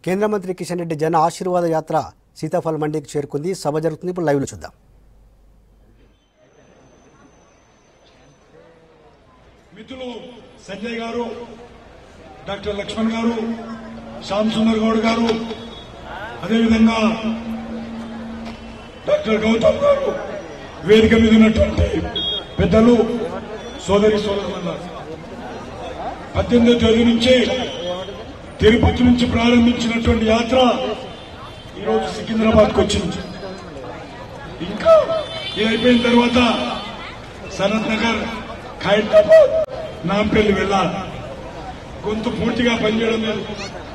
కేంద్ర మంత్రి కిషన్ రెడ్డి జన ఆశీర్వాద యాత్ర సీతాఫల్ మండికి చేరుకుంది సభ జరుగుతుంది ఇప్పుడు లైవ్లో చూద్దాం మిత్రులు సంజయ్ గారు డాక్టర్ లక్ష్మణ్ గారు శ్యామ్ సుందర్ గౌడ్ గారు అదేవిధంగా డాక్టర్ గౌతమ్ గారు వేదిక మీద ఉన్నటువంటి పెద్దలు సోదరి సోదరుల పద్దెనిమిదో తేదీ నుంచి తిరుపతి నుంచి ప్రారంభించినటువంటి యాత్ర ఈరోజు సికింద్రాబాద్కు వచ్చింది ఇంకా ఇది అయిపోయిన తర్వాత సనత్ నగర్ ఖైరతాబాద్ నాంపల్లి వెళ్ళాలి గొంతు పూర్తిగా పనిచేయడం లేదు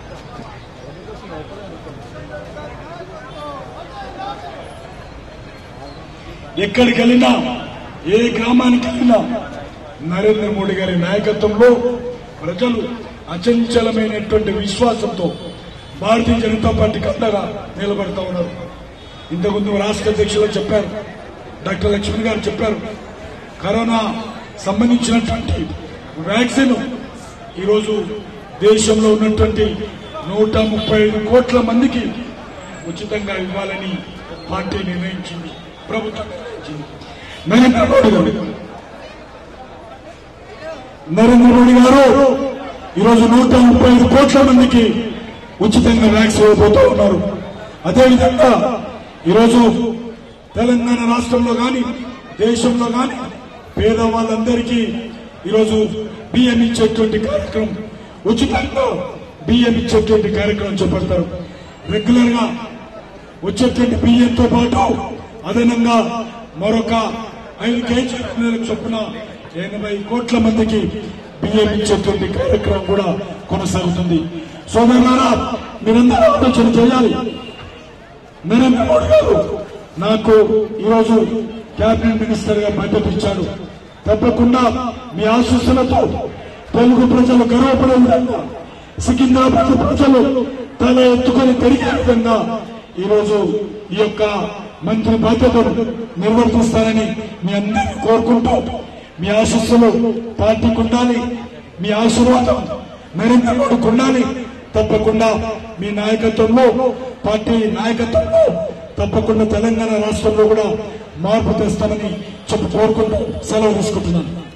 ఎక్కడికి వెళ్ళినా ఏ గ్రామానికి వెళ్ళినా నరేంద్ర మోడీ గారి నాయకత్వంలో ప్రజలు అచంచలమైనటువంటి విశ్వాసంతో భారతీయ జనతా పార్టీకి అండగా నిలబడతా ఉన్నారు ఇంతకుముందు రాష్ట్ర అధ్యక్షులు చెప్పారు డాక్టర్ లక్ష్మణ్ గారు చెప్పారు కరోనా సంబంధించినటువంటి వ్యాక్సిన్ ఈరోజు దేశంలో ఉన్నటువంటి నూట ముప్పై ఐదు కోట్ల మందికి ఉచితంగా ఇవ్వాలని పార్టీ నిర్ణయించింది ప్రభుత్వం నిర్ణయించింది నరేంద్ర మోడీ గారు నరేంద్ర మోడీ గారు ఈరోజు నూట ముప్పై ఐదు కోట్ల మందికి ఉచితంగా వ్యాక్సిన్ ఇవ్వబోతూ ఉన్నారు అదేవిధంగా ఈరోజు తెలంగాణ రాష్ట్రంలో గాని దేశంలో గాని పేదవాళ్ళందరికీ ఈరోజు బియ్యం ఇచ్చేటువంటి కార్యక్రమం ఉచితంగా బియ్యం ఇచ్చేటువంటి కార్యక్రమం చేపడతారు రెగ్యులర్ గా వచ్చేటువంటి బియ్యంతో పాటు అదనంగా మరొక ఐదు కేజీల చొప్పున ఎనభై కోట్ల మందికి బియ్యం ఇచ్చేటువంటి కార్యక్రమం కూడా కొనసాగుతుంది సోదరులారా మీరందరూ ఆలోచన చేయాలి నరేంద్ర మోడీ గారు నాకు ఈరోజు క్యాబినెట్ మినిస్టర్ గా బాధ్యత ఇచ్చాడు తప్పకుండా మీ ఆశీస్సులతో తెలుగు ప్రజలు గర్వపడే విధంగా సికింద్రాబాద్ ప్రజలు తల ఎత్తుకొని పెరిగే విధంగా ఈరోజు ఈ యొక్క మంత్రి బాధ్యతను నిర్వర్తిస్తారని మీ అందరినీ కోరుకుంటూ మీ ఆశీస్సులు పార్టీకి ఉండాలి మీ ఆశీర్వాదం నరేంద్ర మోడీకి ఉండాలి తప్పకుండా మీ నాయకత్వంలో పార్టీ నాయకత్వంలో తప్పకుండా తెలంగాణ రాష్ట్రంలో కూడా మార్పు తెస్తామని చెప్పి కోరుకుంటూ సెలవు తీసుకుంటున్నాను